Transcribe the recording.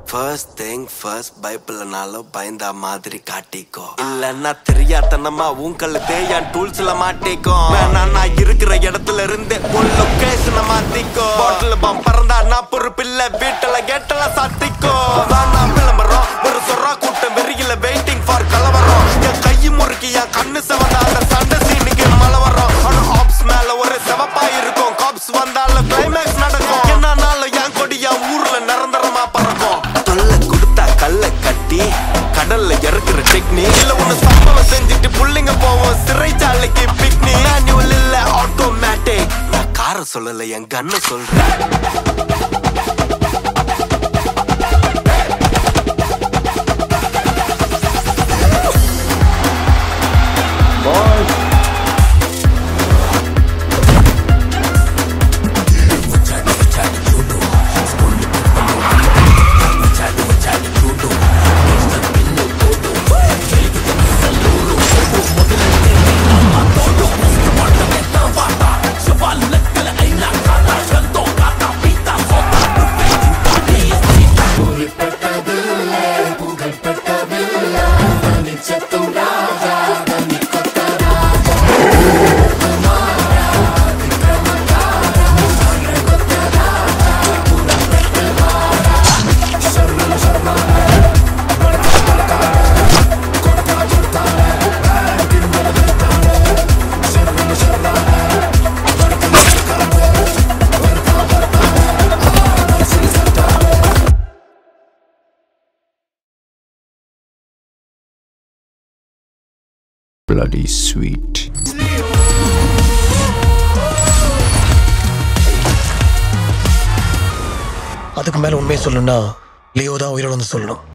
First thing first பைபிள்னாலும் பயந்தா மாதிரி காட்டிக்கோ இல்லன்னா தெரியாதனமா உங்கள தேயான் டூல்ஸ்ல மாட்டிக்கோ வேணா நான் இருக்கிற இடத்துல இருந்து உன் லொகேஷனை மாத்திக்கோ பாட்டில் பம் பறந்தா நான் பொறுப்பில்ல வீட்டுல கேட்டல சாத்திக்கோ வேணா விளம்பரம் ஒரு சொரா கூட்டம் வெறியில வெயிட்டிங் ஃபார் கலவரம் என் கை முறுக்கி என் கண்ணு செவந்தா அந்த சண்டை சீனுக்கு மழை வரும் ஆனா ஆப்ஸ் மேல ஒரு செவப்பா இருக்கும் காப்ஸ் வந்தாலும் கிளைமேக்ஸ் நடக்கும் என்னன்னாலும் என் கொடி என் ஊர்ல நிரந்தரமா பறக்கும் தொல்லை கொடுத்தா கல்ல கட்டி கடல்ல இறக்குற டெக்னிக் இல்ல ஒண்ணு சம்பவம் செஞ்சுட்டு புள்ளிங்க போவோம் சிறைச்சாலைக்கு பிக்னிக் மேனுவல் இல்ல ஆட்டோமேட்டிக் நான் கார சொல்லல என் கண்ணு சொல்றேன் bloody sweet. அதுக்கு மேல உண்மையை சொல்லணும்னா லியோ தான் உயிரோட வந்து சொல்லணும்